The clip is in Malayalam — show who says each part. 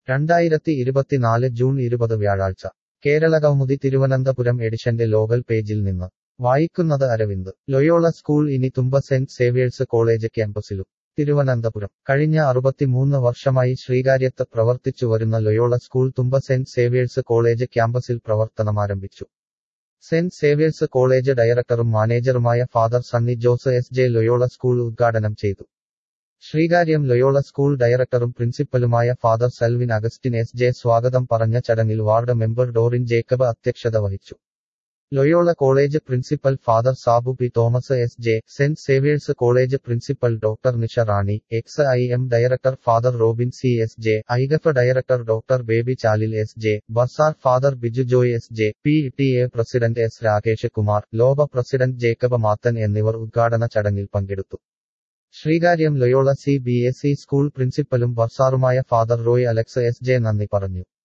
Speaker 1: രണ്ടായിരത്തി ഇരുപത്തിനാല് ജൂൺ ഇരുപത് വ്യാഴാഴ്ച കേരളകൗമുദി തിരുവനന്തപുരം എഡിഷന്റെ ലോകൽ പേജിൽ നിന്ന് വായിക്കുന്നത് അരവിന്ദ് ലൊയോള സ്കൂൾ ഇനി തുമ്പ സെന്റ് സേവിയേഴ്സ് കോളേജ് ക്യാമ്പസിലും തിരുവനന്തപുരം കഴിഞ്ഞ അറുപത്തിമൂന്ന് വർഷമായി ശ്രീകാര്യത്ത് പ്രവർത്തിച്ചു വരുന്ന Loyola school Thumba saint Xavier's college ക്യാമ്പസിൽ പ്രവർത്തനമാരംഭിച്ചു സെന്റ് സേവിയേഴ്സ് കോളേജ് ഡയറക്ടറും മാനേജറുമായ father Sunny Jose S J Loyola school ഉദ്ഘാടനം ചെയ്തു ശ്രീകാര്യം ലൊയോള സ്കൂൾ ഡയറക്ടറും പ്രിൻസിപ്പലുമായ father Selvin Augustine S J സ്വാഗതം പറഞ്ഞ ചടങ്ങിൽ വാർഡ് മെമ്പർ ഡോറിൻ ജേക്കബ് അധ്യക്ഷത വഹിച്ചു Loyola college principal father Sabu P Thomas S J saint Xavier's college principal doctor Nisha Rani X I M director father Robin C S J ഐഗഫ് director doctor Baby Chalil S J bursar father Biju Joy S J P T A president S Rakesh Kumar ലോബ പ്രസിഡന്റ് ജേക്കബ് മാത്തൻ എന്നിവർ ഉദ്ഘാടന ചടങ്ങിൽ പങ്കെടുത്തു Sreekaryam Loyola C B S E school പ്രിൻസിപ്പലും ബർസാറുമായ father Roy Alex S J നന്ദി പറഞ്ഞു